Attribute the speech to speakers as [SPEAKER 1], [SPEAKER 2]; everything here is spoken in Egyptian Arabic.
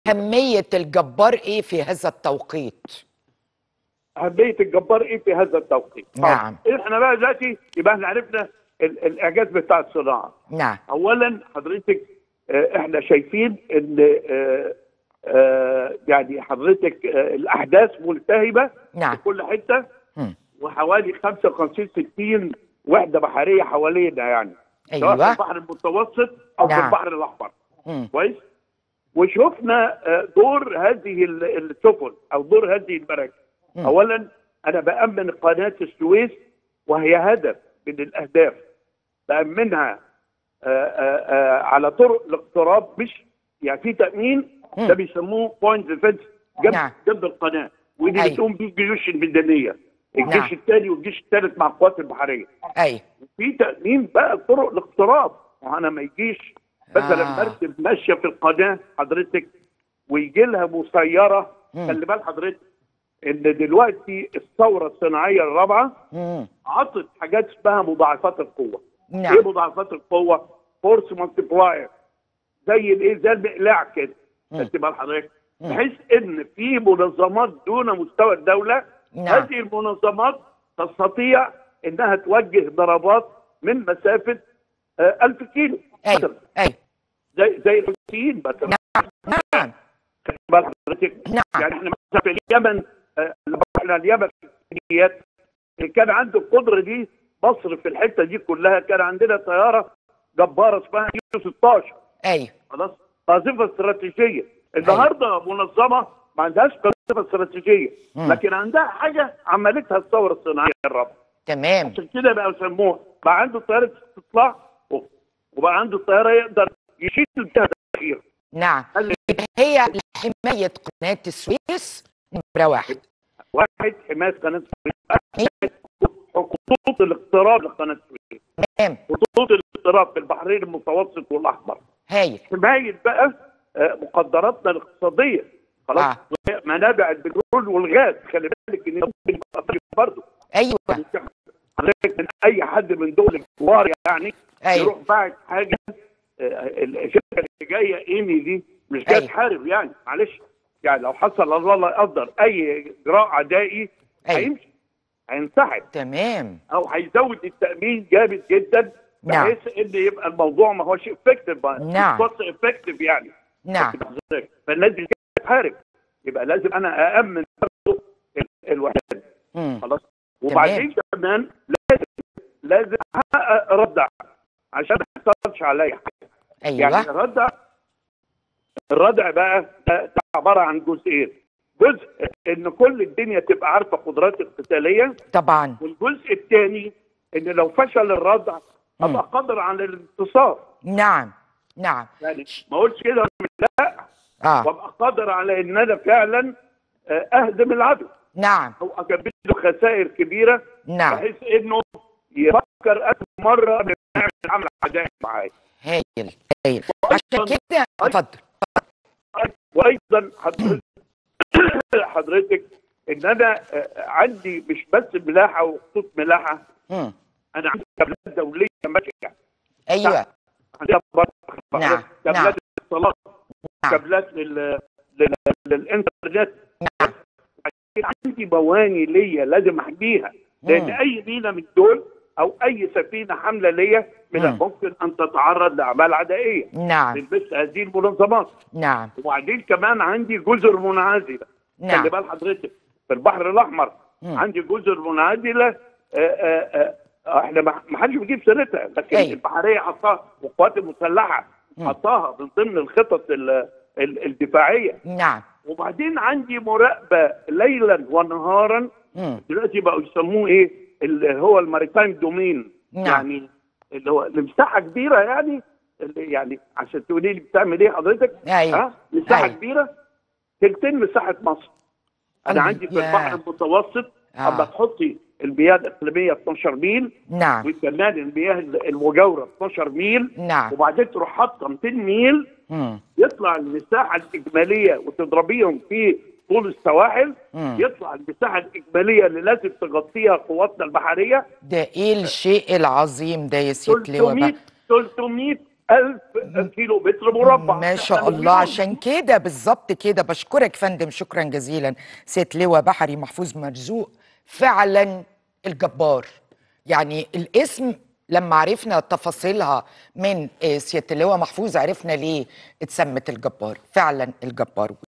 [SPEAKER 1] أهمية الجبار إيه في هذا التوقيت؟
[SPEAKER 2] اهميه الجبار ايه في هذا التوقيت
[SPEAKER 1] نعم.
[SPEAKER 2] آه. احنا بقى دلوقتي يبقى احنا عرفنا ال- الاعجاز بتاع الصناعه
[SPEAKER 1] نعم
[SPEAKER 2] اولا حضرتك آه، احنا شايفين ان آه، آه، يعني حضرتك آه، الاحداث ملتهبه
[SPEAKER 1] نعم.
[SPEAKER 2] في كل حته
[SPEAKER 1] مم.
[SPEAKER 2] وحوالي 55 60 وحده بحريه حوالينا يعني سواء في
[SPEAKER 1] أيوه
[SPEAKER 2] البحر المتوسط او في
[SPEAKER 1] نعم.
[SPEAKER 2] البحر الاحمر
[SPEAKER 1] مم.
[SPEAKER 2] كويس وشفنا آه، دور هذه ال- السفن او دور هذه المراكب
[SPEAKER 1] مم.
[SPEAKER 2] اولا انا بامن قناه السويس وهي هدف من الاهداف بامنها آه، آه، آه، على طرق الاقتراب مش يعني في تامين
[SPEAKER 1] مم.
[SPEAKER 2] ده بيسموه بوينت ديفنس جنب
[SPEAKER 1] نعم.
[SPEAKER 2] جنب القناه ودي
[SPEAKER 1] أيوة.
[SPEAKER 2] بتقوم بيه الجيوش الميدانيه
[SPEAKER 1] نعم.
[SPEAKER 2] الجيش الثاني والجيش الثالث مع القوات البحريه
[SPEAKER 1] أيوه
[SPEAKER 2] في تامين بقى طرق الاقتراب وانا ما يجيش مثلا
[SPEAKER 1] آه.
[SPEAKER 2] مركب ماشيه في القناه حضرتك ويجي لها مسيره
[SPEAKER 1] مم.
[SPEAKER 2] خلي بال حضرتك ان دلوقتي الثوره الصناعيه الرابعه
[SPEAKER 1] مم.
[SPEAKER 2] عطت حاجات اسمها مضاعفات القوه
[SPEAKER 1] نعم.
[SPEAKER 2] ايه مضاعفات القوه فورس مالتيبلاير زي الايه زي المقلاع كده
[SPEAKER 1] مم.
[SPEAKER 2] خدت بال حضرتك
[SPEAKER 1] مم.
[SPEAKER 2] بحيث ان في منظمات دون مستوى الدوله
[SPEAKER 1] نعم.
[SPEAKER 2] هذه المنظمات تستطيع انها توجه ضربات من مسافه آه، 1000 كيلو
[SPEAKER 1] أيوه
[SPEAKER 2] مثلا
[SPEAKER 1] أيوه
[SPEAKER 2] زي زي الحوثيين مثلا
[SPEAKER 1] نعم
[SPEAKER 2] خدت بال حضرتك
[SPEAKER 1] نعم
[SPEAKER 2] يعني احنا مثلا في اليمن آه، لما رحنا اليمن في الكليات كان عنده القدره دي مصر في الحته دي كلها كان عندنا طياره جباره اسمها يو 16
[SPEAKER 1] أيوه
[SPEAKER 2] خلاص قاذفه استراتيجيه النهارده منظمه ما عندهاش قاذفه استراتيجيه
[SPEAKER 1] مم.
[SPEAKER 2] لكن عندها حاجه عملتها الثوره الصناعيه الرابعه
[SPEAKER 1] تمام
[SPEAKER 2] عشان كده بقى يسموها بقى عنده طياره استطلاع وبقى عنده طياره يقدر يشيل بها الاخير
[SPEAKER 1] نعم
[SPEAKER 2] هل-
[SPEAKER 1] يبقى هي لحماية قناة السويس نمرة واحد
[SPEAKER 2] واحد حمايه قناه السويس خطوط الاقتراب لقناه السويس
[SPEAKER 1] تمام
[SPEAKER 2] خطوط الاقتراب في البحرين المتوسط والاحمر
[SPEAKER 1] هايل
[SPEAKER 2] حمايه بقى آه، مقدراتنا الاقتصاديه خلاص
[SPEAKER 1] آه.
[SPEAKER 2] وهي منابع البترول والغاز خلي بالك ان ده ممكن يبقى طريق برضه
[SPEAKER 1] أيوه
[SPEAKER 2] حضرتك من اي حد من دول الجوار يعني
[SPEAKER 1] أيوه
[SPEAKER 2] يروح باعت حاجه آه، الشركه اللي جايه ايمي دي مش جايه
[SPEAKER 1] أيوه.
[SPEAKER 2] تحارب يعني معلش يعني لو حصل الله لا يقدر اي اجراء عدائي
[SPEAKER 1] أيوه.
[SPEAKER 2] هيمشي هينسحب
[SPEAKER 1] تمام
[SPEAKER 2] او هيزود التامين جامد جدا
[SPEAKER 1] نعم.
[SPEAKER 2] بحيث ان يبقى الموضوع ما هوش افكتيف
[SPEAKER 1] نعم.
[SPEAKER 2] افكتيف يعني
[SPEAKER 1] نعم
[SPEAKER 2] فالناس دي تحارب يبقى لازم انا اامن برضه ال- الوحدات
[SPEAKER 1] مم.
[SPEAKER 2] خلاص وبعدين كمان لازم لازم احقق ردع عشان ما يحصلش عليا حاجه يعني
[SPEAKER 1] أيوه
[SPEAKER 2] الردع الردع بقى ده ده عباره عن جزئين جزء ان كل الدنيا تبقى عارفه قدرات القتاليه
[SPEAKER 1] طبعا
[SPEAKER 2] والجزء الثاني ان لو فشل الردع ابقى قادر على الانتصار
[SPEAKER 1] نعم نعم
[SPEAKER 2] يعني ما اقولش كده لا
[SPEAKER 1] اه
[SPEAKER 2] وابقى قادر على ان انا فعلا آه، اهدم العدو
[SPEAKER 1] نعم
[SPEAKER 2] او اجبد له خسائر كبيره
[SPEAKER 1] نعم
[SPEAKER 2] بحيث انه يفكر ألف مره قبل ما يعمل عمل عدائي معايا
[SPEAKER 1] هايل هايل عشان كده اتفضل
[SPEAKER 2] وايضا حضرتك حضرتك ان انا آه، عندي مش بس ملاحه وخطوط ملاحه
[SPEAKER 1] مم.
[SPEAKER 2] انا عندي كابلات دوليه ماشيه
[SPEAKER 1] ايوه
[SPEAKER 2] عندنا برضه
[SPEAKER 1] نعم، نعم.
[SPEAKER 2] كابلات اتصالات
[SPEAKER 1] نعم.
[SPEAKER 2] كابلات لل... لل... للانترنت
[SPEAKER 1] نعم
[SPEAKER 2] عندي مواني ليا لازم احميها لان
[SPEAKER 1] مم.
[SPEAKER 2] اي مينا من دول او اي سفينه حامله ليا من
[SPEAKER 1] مم.
[SPEAKER 2] الممكن ان تتعرض لاعمال عدائيه
[SPEAKER 1] نعم
[SPEAKER 2] من مثل هذه المنظمات
[SPEAKER 1] نعم
[SPEAKER 2] وبعدين كمان عندي جزر منعزله
[SPEAKER 1] نعم.
[SPEAKER 2] خلي بال حضرتك في البحر الاحمر
[SPEAKER 1] مم.
[SPEAKER 2] عندي جزر منعزله آه، آه، آه، احنا ما ما حدش بيجيب سيرتها لكن
[SPEAKER 1] أيوة.
[SPEAKER 2] البحريه حطاها والقوات المسلحه
[SPEAKER 1] مم.
[SPEAKER 2] حطاها من ضمن الخطط ال- ال- الدفاعيه
[SPEAKER 1] نعم
[SPEAKER 2] وبعدين عندي مراقبه ليلا ونهارا
[SPEAKER 1] مم.
[SPEAKER 2] دلوقتي بقوا يسموه ايه اللي هو الماريتايم دومين
[SPEAKER 1] نعم.
[SPEAKER 2] يعني اللي هو المساحه كبيره يعني اللي يعني عشان تقولي لي بتعمل ايه حضرتك
[SPEAKER 1] أيوة.
[SPEAKER 2] ها مساحه
[SPEAKER 1] أيوة.
[SPEAKER 2] كبيره تلتين مساحه مصر انا
[SPEAKER 1] الله.
[SPEAKER 2] عندي في
[SPEAKER 1] ياه.
[SPEAKER 2] البحر المتوسط
[SPEAKER 1] آه.
[SPEAKER 2] اما تحطي المياه الاقليميه 12 ميل
[SPEAKER 1] نعم
[SPEAKER 2] وكمان المياه المجاوره 12 ميل
[SPEAKER 1] نعم
[SPEAKER 2] وبعدين تروح حاطه 200 ميل
[SPEAKER 1] مم.
[SPEAKER 2] يطلع المساحه الاجماليه وتضربيهم في طول السواحل
[SPEAKER 1] مم.
[SPEAKER 2] يطلع المساحه الاجماليه اللي لازم تغطيها قواتنا البحريه
[SPEAKER 1] ده ايه الشيء العظيم ده يا سيد لواء
[SPEAKER 2] 300
[SPEAKER 1] بقى
[SPEAKER 2] 300 ألف كيلو متر مربع
[SPEAKER 1] ما شاء الله عشان كده بالظبط كده بشكرك فندم شكرا جزيلا سيد لواء بحري محفوظ مرزوق فعلا الجبار يعني الاسم لما عرفنا تفاصيلها من آه، سياده اللواء محفوظ عرفنا ليه اتسمت الجبار فعلا الجبار